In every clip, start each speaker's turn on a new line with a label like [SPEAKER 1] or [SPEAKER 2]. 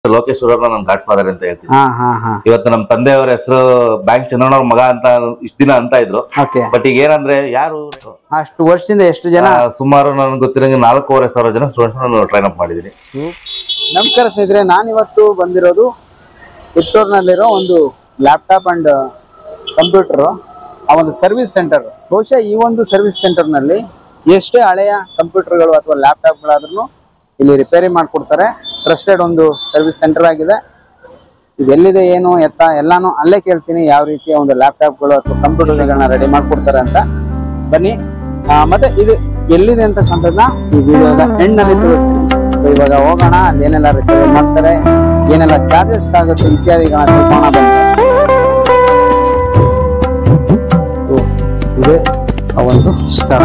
[SPEAKER 1] ಲೋಕೇಶ್ವರ ನನ್ನ god father ಅಂತ ಹೇಳ್ತೀನಿ
[SPEAKER 2] ಹಾ ಹಾ ಹಾ
[SPEAKER 1] ಇವತ್ತು ನಮ್ಮ ತಂದೆಯವರ ಹೆಸರು ಬ್ಯಾಂಕ್ ಚಂದ್ರಣ್ಣ ಅವ್ರ ಮಗ ಅಂತ ಇಷ್ಟ ದಿನ ಅಂತ ಇದ್ರು
[SPEAKER 2] ಓಕೆ
[SPEAKER 1] ಬಟ್ ಈಗ ಏನಂದ್ರೆ ಯಾರು
[SPEAKER 2] ಅಷ್ಟು ವರ್ಷದಿಂದ ಎಷ್ಟು ಜನ
[SPEAKER 1] ಆ, ಸುಮಾರು ನನ್ಗೆ ಗೊತ್ತಿರಂಗೆ ನಾಲ್ಕೂವರೆ ಸಾವಿರ ಜನ ಸ್ಟೂಡೆಂಟ್ಸ್ ನಾನು ಟ್ರೈನ್ ಅಪ್ ಮಾಡಿದ್ದೀನಿ
[SPEAKER 2] ನಮಸ್ಕಾರ ಸ್ನೇಹಿತರೆ ನಾನಿವತ್ತು ಬಂದಿರೋದು ಪುತ್ತೂರಿನಲ್ಲಿರೋ ಒಂದು ಲ್ಯಾಪ್ಟಾಪ್ ಅಂಡ್ ಕಂಪ್ಯೂಟರ್ ಆ ಒಂದು ಸರ್ವಿಸ್ ಸೆಂಟರ್ ಬಹುಶಃ ಈ ಒಂದು ಸರ್ವಿಸ್ ಸೆಂಟರ್ನಲ್ಲಿ ಎಷ್ಟೇ ಹಳೆಯ ಕಂಪ್ಯೂಟರ್ಗಳು ಅಥವಾ ಲ್ಯಾಪ್ಟಾಪ್ಗಳಾದ್ರೂ ಇಲ್ಲಿ ರಿಪೇರಿ ಮಾಡಿಕೊಡ್ತಾರೆ ಟ್ರಸ್ಟೆಡ್ ಒಂದು ಸರ್ವಿಸ್ ಸೆಂಟರ್ ಆಗಿದೆ ಇದೆಲ್ಲಿದೆ ಏನು ಎತ್ತ ಎಲ್ಲಾನು ಅಲ್ಲೇ ಕೇಳ್ತೀನಿ ಯಾವ ರೀತಿಯ ಒಂದು ಲ್ಯಾಪ್ಟಾಪ್ಗಳು ಅಥವಾ ಕಂಪ್ಯೂಟರ್ಗಳನ್ನ ರೆಡಿ ಮಾಡ್ಕೊಡ್ತಾರೆ ಅಂತ ಬನ್ನಿ ಆ, ಮತ್ತೆ ಇದು ಎಲ್ಲಿದೆ ಅಂತಕ್ಕಂಥದ್ದನ್ನ ಈ ವಿಡಿಯೋದ ಎಂಡ್ನಲ್ಲಿ ತಿಳಿಸ್ತೀನಿ So, ಇವಾಗ ಹೋಗೋಣ ಅಲ್ಲಿ ಏನೆಲ್ಲ ರಿಪೇರಿ ಮಾಡ್ತಾರೆ ಏನೆಲ್ಲ ಚಾರ್ಜಸ್ ಆಗುತ್ತೆ ಇತ್ಯಾದಿಗಳನ್ನ ತಿಳ್ಕೋಣ ಬನ್ನಿ So, ಇದೆ ಆ ಒಂದು ಸ್ಥಳ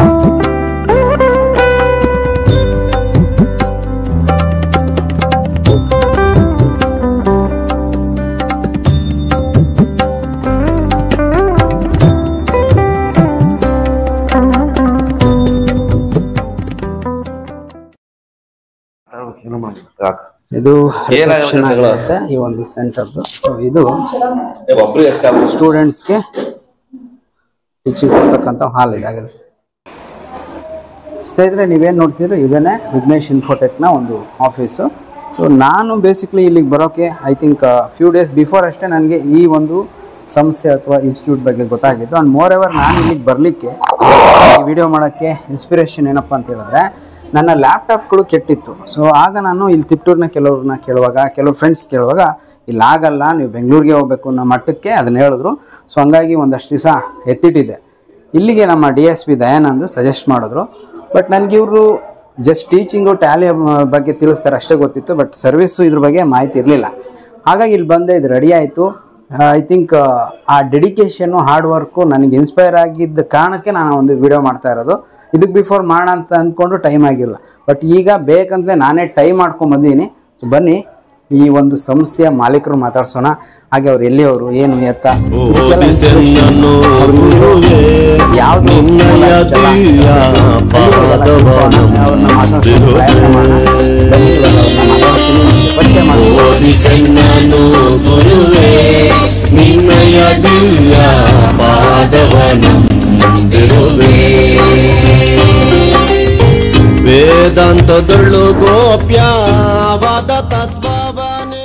[SPEAKER 2] ಇದು
[SPEAKER 1] ಏನಾಗುತ್ತೆ
[SPEAKER 2] reception ಆಗಿರುತ್ತೆ ಈ ಒಂದು ಸೆಂಟರ್ದು ಸೊ ಇದು
[SPEAKER 1] ಒಬ್ರಿಗೆ ಎಷ್ಟಾಗುತ್ತೆ
[SPEAKER 2] ಸ್ಟೂಡೆಂಟ್ಸ್ಗೆ ಟೀಚಿಂಗ್ ಕೊಡ್ತಕ್ಕಂಥ ಹಾಲ್ ಇದಾಗಿದೆ ಸ್ನೇಹಿತರೆ ನೀವೇನು ನೋಡ್ತಿದ್ರು ಇದನ್ನೇ ವಿಘ್ನೇಶ್ ಇನ್ಫೋಟೆಕ್ನ ಒಂದು ಆಫೀಸು ಸೊ ನಾನು ಬೇಸಿಕ್ಲಿ ಇಲ್ಲಿಗೆ ಬರೋಕ್ಕೆ I think few days before ಅಷ್ಟೇ ನನಗೆ ಈ ಒಂದು ಸಂಸ್ಥೆ ಅಥವಾ ಇನ್ಸ್ಟಿಟ್ಯೂಟ್ ಬಗ್ಗೆ ಗೊತ್ತಾಗಿದ್ದು ಆ್ಯಂಡ್ ಮೋರ್ ಎವರ್ ನಾನು ಇಲ್ಲಿಗೆ ಬರಲಿಕ್ಕೆ ಈ ವಿಡಿಯೋ ಮಾಡೋಕ್ಕೆ ಇನ್ಸ್ಪಿರೇಷನ್ ಏನಪ್ಪ ಅಂತ ಹೇಳಿದ್ರೆ ನನ್ನ ಲ್ಯಾಪ್ಟಾಪ್ಗಳು ಕೆಟ್ಟಿತ್ತು ಸೊ ಆಗ ನಾನು ಇಲ್ಲಿ ತಿಪ್ಟೂರಿನ ಕೆಲವ್ರನ್ನ ಕೇಳುವಾಗ ಕೆಲವು ಫ್ರೆಂಡ್ಸ್ ಕೇಳುವಾಗ ಇಲ್ಲಿ ಆಗಲ್ಲ ನೀವು ಬೆಂಗಳೂರಿಗೆ ಹೋಗ್ಬೇಕು ಅನ್ನೋ ಮಟ್ಟಕ್ಕೆ ಅದನ್ನ ಹೇಳಿದ್ರು ಸೊ ಹಂಗಾಗಿ ಒಂದಷ್ಟು ದಿವಸ ಎತ್ತಿಟ್ಟಿದ್ದೆ ಇಲ್ಲಿಗೆ ನಮ್ಮ D S P Dayanand suggest ಮಾಡಿದ್ರು ಬಟ್ ನನಗೆ ಇವರು ಜಸ್ಟ್ ಟೀಚಿಂಗು ಟ್ಯಾಲಿ ಬಗ್ಗೆ ತಿಳಿಸ್ತಾರೆ ಅಷ್ಟೇ ಗೊತ್ತಿತ್ತು ಬಟ್ ಸರ್ವಿಸ್ಸು ಇದ್ರ ಬಗ್ಗೆ ಮಾಹಿತಿ ಇರಲಿಲ್ಲ ಹಾಗಾಗಿ ಇಲ್ಲಿ ಬಂದೆ ಇದು ರೆಡಿ ಆಯಿತು ಐ ಥಿಂಕ್ ಆ ಡೆಡಿಕೇಶನ್ನು ಹಾರ್ಡ್ ವರ್ಕು ನನಗೆ ಇನ್ಸ್ಪೈರ್ ಆಗಿದ್ದ ಕಾರಣಕ್ಕೆ ನಾನು ಒಂದು ವಿಡಿಯೋ ಮಾಡ್ತಾ ಇರೋದು ಇದಕ್ಕೆ ಬಿಫೋರ್ ಮಾಡೋಣ ಅಂತ ಅಂದ್ಕೊಂಡು ಟೈಮ್ ಆಗಿಲ್ಲ ಬಟ್ ಈಗ ಬೇಕಂತಲೇ ನಾನೇ ಟೈಮ್ ಮಾಡ್ಕೊಂಡು ಬಂದೀನಿ ಸೊ ಬನ್ನಿ ಈ ಒಂದು ಸಂಸ್ಥೆಯ ಮಾಲೀಕರು ಮಾತಾಡ್ಸೋಣ ಹಾಗೆ ಅವ್ರು ಎಲ್ಲಿಯವರು ಏನು ಎತ್ತ ಇದಕ್ಕೆಲ್ಲ inspiration, ಅವ್ರು ಹಿಂದಿರೋ ಯಾವ್ದು ಮೂಲ ಇಷ್ಟಲ್ಲ, ಅವ್ರನ್ನ ಮಾತಾಡ್ಸೋಕೆ ಪ್ರಯತ್ನ ಮಾಡೋಣ ಬನ್ನಿ ಇವಾಗ ಅವ್ರನ್ನ ಮಾತಾಡ್ತೀನಿ ನಿಮ್ಗೆ ಪರಿಚಯ ಮಾಡಿಸ್ತೀನಿ
[SPEAKER 3] ಓದಿ ಸಣ್ಣನು ಗುರುವೇ ನಿನ್ನಯ ದಿವ್ಯ ಪಾದವನಂದಿರುವೆ ವೇದಾಂತದೊಳ್ಳು ಗೋಪ್ಯವಾದ ತತ್ವವನೇ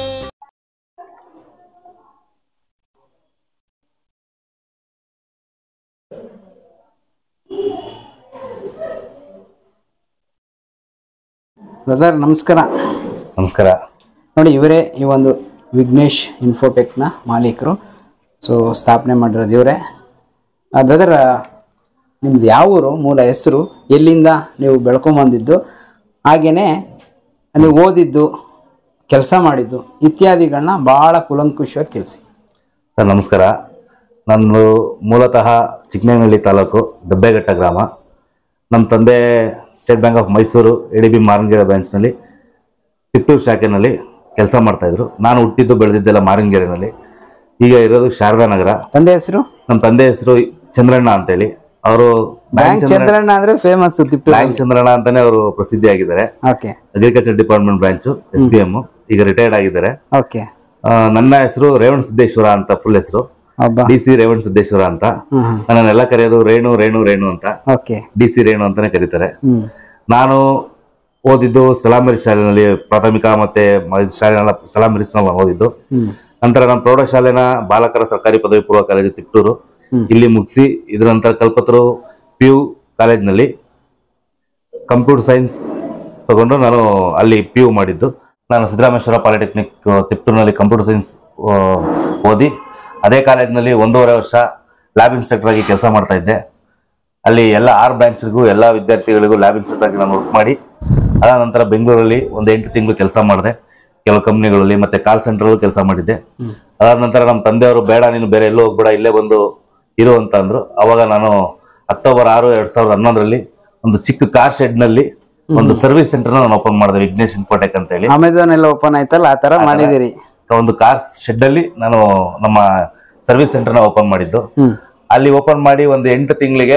[SPEAKER 2] ಬ್ರದರ್ ನಮಸ್ಕಾರ
[SPEAKER 1] ನಮಸ್ಕಾರ
[SPEAKER 2] ನೋಡಿ ಇವರೇ ಈ ಒಂದು ವಿಘ್ನೇಶ್ ಇನ್ಫೋಟೆಕ್ನ ಮಾಲೀಕರು ಸೊ ಸ್ಥಾಪನೆ ಮಾಡಿರೋದು ಇವರೇ ಬ್ರದರ್ ನಿಮ್ದು ಯಾವ ಊರು ಮೂಲ ಹೆಸರು ಎಲ್ಲಿಂದ ನೀವು ಬೆಳ್ಕೊಂಬಂದಿದ್ದು ಹಾಗೆಯೇ ನೀವು ಓದಿದ್ದು ಕೆಲಸ ಮಾಡಿದ್ದು ಇತ್ಯಾದಿಗಳನ್ನ ಭಾಳ ಕುಲಂಕುಷವಾಗಿ ತಿಳಿಸಿ
[SPEAKER 1] ಸರ್ ನಮಸ್ಕಾರ ನಾನು ಮೂಲತಃ ಚಿಕ್ಕನಹಳ್ಳಿ ತಾಲೂಕು ದಬ್ಬೆಘಟ್ಟ ಗ್ರಾಮ ನಮ್ಮ ತಂದೆ State Bank of Mysuru A D B Marangere ಬ್ರಾಂಚ್ನಲ್ಲಿ ತಿಪ್ಪೂರು ಶಾಖೆನಲ್ಲಿ ಕೆಲಸ ಮಾಡ್ತಾಯಿದ್ರು ನಾನು ಹುಟ್ಟಿದ್ದು ಬೆಳೆದಿದ್ದೆಲ್ಲ ಮಾರಂಗೆರೆನಲ್ಲಿ ಈಗ ಇರೋದು ಶಾರದಾ ನಗರ
[SPEAKER 2] ತಂದೆ ಹೆಸರು
[SPEAKER 1] ನಮ್ಮ ತಂದೆ ಹೆಸರು ಚಂದ್ರಣ್ಣ ಅಂತೇಳಿ ಅವರು
[SPEAKER 2] ಬ್ಯಾಂಕ್ ಚಂದ್ರಣ್ಣ ಅಂದ್ರೆ ಫೇಮಸ್ ತಿಪ್ಪು
[SPEAKER 1] ಬ್ಯಾಂಕ್ ಚಂದ್ರಣ್ಣ ಅಂತಾನೆ ಅವರು ಪ್ರಸಿದ್ಧಿಯಾಗಿದ್ದಾರೆ
[SPEAKER 2] okay
[SPEAKER 1] agriculture department branch S B M ಈಗ ರಿಟೈರ್ಡ್ ಆಗಿದ್ದಾರೆ
[SPEAKER 2] ಓಕೆ
[SPEAKER 1] ಆ, ನನ್ನ ಹೆಸರು ರೇವಣ ಸಿದ್ದೇಶ್ವರ ಅಂತ ಫುಲ್ ಹೆಸರು
[SPEAKER 2] ಹಬ್ಬ
[SPEAKER 1] ಡಿ ಸಿ ರೇವಣ ಸಿದ್ದೇಶ್ವರ ಅಂತ
[SPEAKER 2] ಹ್ಮ್ ಹ್ಮ್
[SPEAKER 1] ನನ್ನೆಲ್ಲ ಕರೆಯೋದು ರೇಣು ರೇಣು ರೇಣು ಅಂತ
[SPEAKER 2] ಓಕೆ
[SPEAKER 1] ಡಿ ಸಿ ರೇಣು ಅಂತಾನೆ ಕರೀತಾರೆ
[SPEAKER 2] ಹ್ಮ್
[SPEAKER 1] ನಾನು ಓದಿದ್ದು ಸ್ಕಲಾಮರಿ ಶಾಲೆನಲ್ಲಿ ಪ್ರಾಥಮಿಕ ಮತ್ತೆ ಮ- ಶಾಲೆನೆಲ್ಲ ಸ್ಕಲಾಮರಿ ಓದಿದ್ದು
[SPEAKER 2] ಹ್ಮ್
[SPEAKER 1] ನಂತರ ನಮ್ಮ ಪ್ರೌಢಶಾಲೆನ ಬಾಲಕರ ಸರ್ಕಾರಿ ಪದವಿ ಪೂರ್ವ ಕಾಲೇಜು ತಿಪ್ಟೂರು
[SPEAKER 2] ಹ್ಮ್.
[SPEAKER 1] ಇಲ್ಲಿ ಮುಗಿಸಿ ಇದರ ನಂತರ ಕಲ್ಪತರು ಪಿ ಯು ಕಾಲೇಜ್ನಲ್ಲಿ ಕಂಪ್ಯೂಟರ್ ಸೈನ್ಸ್ ತಗೊಂಡು ನಾನು ಅಲ್ಲಿ ಪಿ ಯು ಮಾಡಿದ್ದು ನಾನು ಸಿದ್ದರಾಮೇಶ್ವರ ಪಾಲಿಟೆಕ್ನಿಕ್ ತಿಪ್ಟೂರಿನಲ್ಲಿ ಕಂಪ್ಯೂಟರ್ ಸೈನ್ಸ್ ಓದಿ ಅದೇ ಕಾಲೇಜಿನಲ್ಲಿ ಒಂದೂವರೆ ವರ್ಷ ಲ್ಯಾಬ್ ಇನ್ಸ್ಟ್ರಕ್ಟರ್ ಆಗಿ ಕೆಲಸ ಮಾಡ್ತಾ ಇದ್ದೆ ಅಲ್ಲಿ ಎಲ್ಲ ಆರು ಬ್ರಾಂಚ್ಗೂ ಎಲ್ಲ ವಿದ್ಯಾರ್ಥಿಗಳಿಗೂ ಲ್ಯಾಬ್ ಇನ್ಸ್ಟ್ರಕ್ಟರ್ ಆಗಿ ನಾನು ವರ್ಕ್ ಮಾಡಿ ಅದಾದ ನಂತರ ಬೆಂಗಳೂರಲ್ಲಿ ಒಂದು ಎಂಟು ತಿಂಗಳು ಕೆಲಸ ಮಾಡಿದೆ ಕೆಲವು ಕಂಪ್ನಿಗಳಲ್ಲಿ ಮತ್ತೆ ಕಾಲ್ ಸೆಂಟರ್ಲ್ಲೂ ಕೆಲಸ ಮಾಡಿದ್ದೆ ಅದಾದ ನಂತರ ನಮ್ಮ ತಂದೆಯವರು ಬೇಡ ನೀನು ಬೇರೆ ಎಲ್ಲೂ ಹೋಗ್ಬೇಡ ಇಲ್ಲೇ ಬಂದು ಇರು ಅಂತ ಅಂದ್ರು ಅವಾಗ ನಾನು ಅಕ್ಟೋಬರ್ ಆರು ಎರಡ್ ಸಾವಿರದ ಹನ್ನೊಂದರಲ್ಲಿ ಒಂದು ಚಿಕ್ಕ ಕಾರ್ ಶೆಡ್ ನಲ್ಲಿ ಒಂದು ಸರ್ವಿಸ್ ಸೆಂಟರ್ ನಾನು ಓಪನ್ ಮಾಡಿದೆ ವಿಘ್ನೇಶ್ ಇನ್ಫೋಟೆಕ್ ಅಂತ ಹೇಳಿ
[SPEAKER 2] ಅಮೆಝಾನ್ ಎಲ್ಲ ಓಪನ್ ಆಯ್ತಲ್ಲ ಆ ತರ ಮಾಡಿದಿರಿ
[SPEAKER 1] ಒಂದು ಕಾರ್ ಶೆಡ್ ಅಲ್ಲಿ ನಾನು ನಮ್ಮ ಸರ್ವಿಸ್ ಸೆಂಟರ್ನ ಓಪನ್ ಮಾಡಿದ್ದು
[SPEAKER 2] ಹ್ಮ್
[SPEAKER 1] ಅಲ್ಲಿ ಓಪನ್ ಮಾಡಿ ಒಂದು ಎಂಟು ತಿಂಗಳಿಗೆ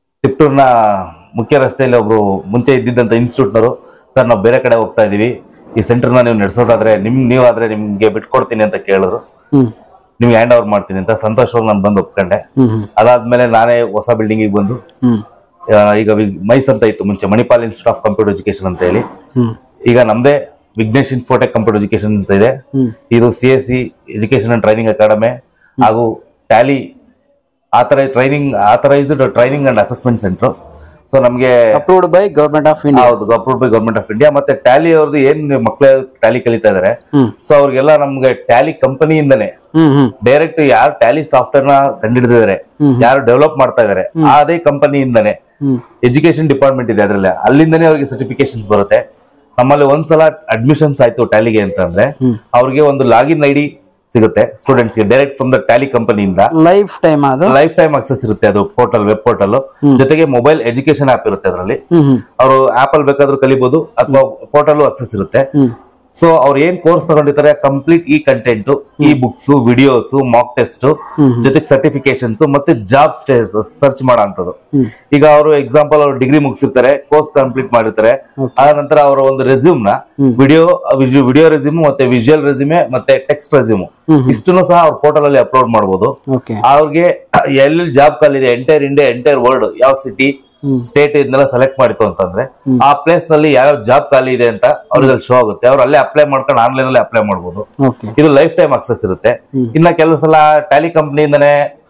[SPEAKER 1] ತಿಪ್ಟೂರ್ನ ಮುಖ್ಯ ರಸ್ತೆಯಲ್ಲಿ ಒಬ್ರು ಮುಂಚೆ ಇದ್ದಿದ್ದಂತ ಇನ್ಸ್ಟಿಟ್ಯೂಟ್ನವರು ಸರ್ ನಾವು ಬೇರೆ ಕಡೆ ಹೋಗ್ತಾ ಇದೀವಿ ಈ ಸೆಂಟರ್ನ ನೀವು ನಡೆಸೋದಾದ್ರೆ ನಿಮ್ ನೀವಾದ್ರೆ ನಿಮ್ಗೆ ಬಿಟ್ಕೊಡ್ತೀನಿ ಅಂತ ಕೇಳಿದ್ರು
[SPEAKER 2] ಹ್ಮ್
[SPEAKER 1] ನಿಮ್ಗೆ ಹ್ಯಾಂಡ್ ಓವರ್ ಮಾಡ್ತೀನಿ ಅಂತ ಸಂತೋಷವಾಗಿ ನಾನು ಬಂದು ಒಪ್ಕೊಂಡೆ
[SPEAKER 2] ಹ್ಮ್ ಹ್ಮ್
[SPEAKER 1] ಅದಾದ್ಮೇಲೆ ನಾನೇ ಹೊಸ ಬಿಲ್ಡಿಂಗಿಗೆ ಬಂದು
[SPEAKER 2] ಹ್ಮ್
[SPEAKER 1] ಆ, ಈಗ ವಿ- ಮೈಸ್ ಅಂತ ಇತ್ತು ಮುಂಚೆ Manipal institute of computer education ಅಂತ ಹೇಳಿ
[SPEAKER 2] ಹ್ಮ್
[SPEAKER 1] ಈಗ ನಮ್ದೇ ವಿಘ್ನೇಶ್ ಇನ್ಫೋಟೆಕ್ ಕಂಪ್ಯೂಟರ್ ಎಜುಕೇಶನ್ ಅಂತ ಇದೆ
[SPEAKER 2] ಹ್ಮ್.
[SPEAKER 1] ಇದು C S C education and training academy ಹಾಗೂ ಟ್ಯಾಲಿ ಆತರ training authorised training and assessment centre so ನಮಗೆ
[SPEAKER 2] approved by government of India
[SPEAKER 1] ಹೌದು approved by government of India ಮತ್ತೆ ಟ್ಯಾಲಿ ಅವ್ರದ್ದು ಏನ್ ಮಕ್ಕಳು ಟ್ಯಾಲಿ ಕಲಿತಾ ಇದಾರೆ
[SPEAKER 2] ಹ್ಮ್.
[SPEAKER 1] ಸೊ ಅವ್ರಿಗೆಲ್ಲ ನಮ್ಗೆ ಟ್ಯಾಲಿ ಕಂಪನಿಯಿಂದನೇ
[SPEAKER 2] ಹ್ಮ್ ಹ್ಮ್
[SPEAKER 1] ಡೈರೆಕ್ಟ್ ಯಾರು ಟ್ಯಾಲಿ ಸಾಫ್ಟ್ವೇರ್ ನ ಕಂಡಿಡಿದಿದ್ದಾರೆ ಯಾರು ಡೆವಲಪ್ ಮಾಡ್ತಾ ಇದಾರೆ ಅದೇ ಕಂಪನಿಯಿಂದನೇ
[SPEAKER 2] ಹ್ಮ್
[SPEAKER 1] ಎಜುಕೇಶನ್ ಡಿಪಾರ್ಟ್ಮೆಂಟ್ ಇದೆ ಅದ್ರಲ್ಲಿ ಅಲ್ಲಿಂದನೇ ಅವ್ರಿಗೆ ಸರ್ಟಿಫಿಕೇಶನ್ಸ್ ಬರುತ್ತೆ ನಮ್ಮಲ್ಲಿ ಒಂದ್ಸಲ ಅಡ್ಮಿಷನ್ಸ್ ಆಯ್ತು ಟ್ಯಾಲಿಗೆ ಅಂತಂದ್ರೆ ಅವ್ರಿಗೆ ಒಂದು ಲಾಗಿನ್ ಐ ಡಿ ಸಿಗುತ್ತೆ ಸ್ಟೂಡೆಂಟ್ಸ್ ಗೆ ಡೈರೆಕ್ಟ್ ಫ್ರಮ್ ದ ಟ್ಯಾಲಿ ಕಂಪನಿಯಿಂದ
[SPEAKER 2] ಲೈಫ್ ಟೈಮ್ ಅದು
[SPEAKER 1] ಲೈಫ್ ಟೈಮ್ ಅಕ್ಸೆಸ್ ಇರುತ್ತೆ ಅದು ಪೋರ್ಟಲ್ ವೆಬ್ ಪೋರ್ಟಲ್ ಜೊತೆಗೆ ಮೊಬೈಲ್ ಎಜುಕೇಶನ್ ಆಪ್ ಇರುತ್ತೆ ಅದರಲ್ಲಿ
[SPEAKER 2] ಹ್ಮ್ ಹ್ಮ್
[SPEAKER 1] ಅವರು ಆಪ್ ಅಲ್ಲಿ ಬೇಕಾದ್ರೂ ಕಲಿಬಹುದು ಅಥವಾ ಪೋರ್ಟಲ್ ಅಕ್ಸೆಸ್ ಇರುತ್ತೆ
[SPEAKER 2] ಹ್ಮ್
[SPEAKER 1] ಸೊ ಅವ್ರು ಏನ್ ಕೋರ್ಸ್ ತಗೊಂಡಿರ್ತಾರೆ ಕಂಪ್ಲೀಟ್ ಈ ಕಂಟೆಂಟ್ ಈ ಬುಕ್ಸ್ ವಿಡಿಯೋಸ್ ಮಾಕ್ ಟೆಸ್ಟ್ ಜೊತೆಗೆ ಸರ್ಟಿಫಿಕೇಶನ್ಸ್ ಮತ್ತೆ ಜಾಬ್ ಸರ್ಚ್ ಮಾಡೋ ಈಗ ಅವರು ಎಕ್ಸಾಂಪಲ್ ಅವ್ರು ಡಿಗ್ರಿ ಮುಗಿಸಿರ್ತಾರೆ ಕೋರ್ಸ್ ಕಂಪ್ಲೀಟ್ ಮಾಡಿರ್ತಾರೆ ಆ ನಂತರ ಅವರ ಒಂದು ರೆಸ್ಯೂಮ್ ನ ವಿಡಿಯೋ ವಿಡಿಯೋ ರೆಸ್ಯೂಮ್ ಮತ್ತೆ ವಿಜುವಲ್ ರೆಸ್ಯೂಮೆ ಮತ್ತೆ ಟೆಕ್ಸ್ಟ್ ರೆಸ್ಯೂಮ್ ಇಷ್ಟನ್ನು ಸಹ ಅವ್ರ ಪೋರ್ಟಲ್ ಅಲ್ಲಿ ಅಪ್ಲೋಡ್ ಮಾಡಬಹುದು
[SPEAKER 2] ಓಕೆ
[SPEAKER 1] ಅವ್ರಿಗೆ ಎಲ್ಲಿ ಜಾಬ್ ಕಾಲ್ ಇದೆ ಎಂಟೈರ್ ಇಂಡಿಯಾ ಎಂಟೈರ್ ವರ್ಲ್ಡ್ ಯಾವ ಸಿಟಿ ಸ್ಟೇಟ್ ಇದನ್ನೆಲ್ಲ ಸೆಲೆಕ್ಟ್ ಮಾಡಿತ್ತು ಅಂತಂದ್ರೆ ಆ ಪ್ಲೇಸ್ ನಲ್ಲಿ ಯಾವ ಜಾಬ್ ಖಾಲಿ ಇದೆ ಅಂತ ಅವ್ರಿಗೆ ಅಲ್ಲಿ ಶೋ ಆಗುತ್ತೆ ಅವ್ರು ಅಲ್ಲೇ ಅಪ್ಲೈ ಮಾಡ್ಕೊಂಡು ಆನ್ಲೈನ್ ಅಲ್ಲಿ ಅಪ್ಲೈ ಮಾಡಬಹುದು
[SPEAKER 2] ಓಕೆ
[SPEAKER 1] ಇದು ಲೈಫ್ ಟೈಮ್ ಅಕ್ಸೆಸ್ ಇರುತ್ತೆ ಇನ್ನ ಕೆಲವು ಸಲ ಟ್ಯಾಲಿ ಕಂಪ್ನಿಯಿಂದನೇ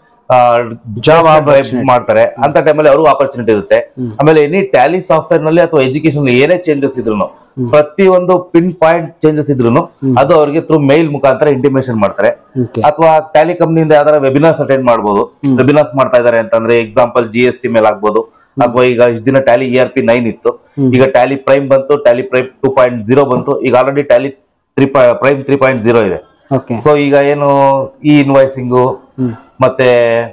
[SPEAKER 2] Job
[SPEAKER 1] ಮಾಡ್ತಾರೆ ಅಂತ ಟೈಮಲ್ಲಿ ಅವ್ರಿಗೂ ಆಪರ್ಚುನಿಟಿ ಇರುತ್ತೆ ಆಮೇಲೆ ಎನಿ ಟ್ಯಾಲಿ ಸಾಫ್ಟ್ವೇರ್ ನಲ್ಲಿ ಅಥವಾ ಎಜುಕೇಶನ್ ಏನೇ ಚೇಂಜಸ್ ಇದ್ರು ಪ್ರತಿಯೊಂದು ಪಿನ್ ಪಾಯಿಂಟ್ ಚೇಂಜಸ್ ಇದ್ರು ಅದು ಅವರಿಗೆ ಥ್ರೂ ಮೇಲ್ ಮುಖಾಂತರ ಇಂಟಿಮೇಷನ್ ಮಾಡ್ತಾರೆ
[SPEAKER 2] ಓಕೆ
[SPEAKER 1] ಅಥವಾ ಟ್ಯಾಲಿ ಕಂಪ್ನಿಯಿಂದ ಯಾವ್ದಾರ ವೆಬಿನಾರ್ಸ್ ಅಟೆಂಡ್ ಮಾಡಬಹುದು ವೆಬಿನಾರ್ಸ್ ಮಾಡ್ತಾ ಇದಾರೆ ಅಂತಂದ್ರೆ ಎಕ್ಸಾಂಪಲ್ ಜಿ ಎಸ್ ಟಿ ಮೇಲೆ ಆಗ್ಬೋದು ಅಥವಾ ಈಗ ಇಷ್ಟ ದಿನ Tally E R P nine ಇತ್ತು ಈಗ ಟ್ಯಾಲಿ ಪ್ರೈಮ್ ಬಂತು Tally Prime two point zero ಬಂತು ಈಗ already Tally three Prime three point zero ಇದೆ
[SPEAKER 2] ಓಕೆ
[SPEAKER 1] ಸೊ ಈಗ ಏನು ಈ ಇನ್ವಾಯ್ಸಿಂಗು ಮತ್ತೆ